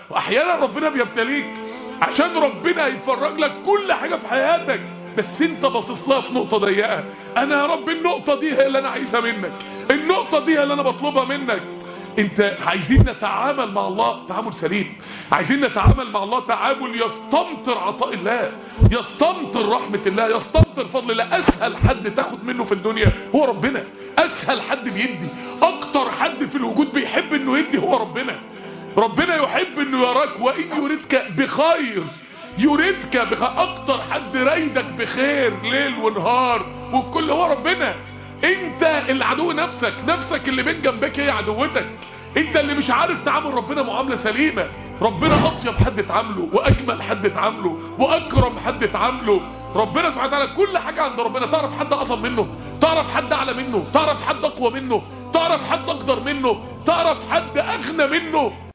واحيانا ربنا بيبتليك عشان ربنا يفرج لك كل حاجة في حياتك بس انت باصص لها في نقطة ضيقة انا يا رب النقطة دي هي اللي انا عايزها منك النقطة دي هي اللي انا بطلبها منك انت عايزين نتعامل مع الله تعامل سليم عايزين نتعامل مع الله تعامل يستمطر عطاء الله يستمطر رحمة الله يستمطر فضل الله اسهل حد تاخد منه في الدنيا هو ربنا اسهل حد بيدي اكتر حد في الوجود بيحب انه يدي هو ربنا ربنا يحب انه يراك وان يريدك بخير يريدك بخير اكتر حد رايدك بخير ليل ونهار وفي كل هو ربنا انت العدو نفسك نفسك اللي بين جنبك هي عدوتك انت اللي مش عارف تعامل ربنا معاملة سليمة ربنا اطيب حد تعامله واجمل حد تعامله واكرم حد تعامله ربنا سبحانه وتعالى كل حاجة عند ربنا تعرف حد اعظم منه تعرف حد اعلى منه تعرف حد اقوى منه تعرف حد اقدر منه تعرف حد اغنى منه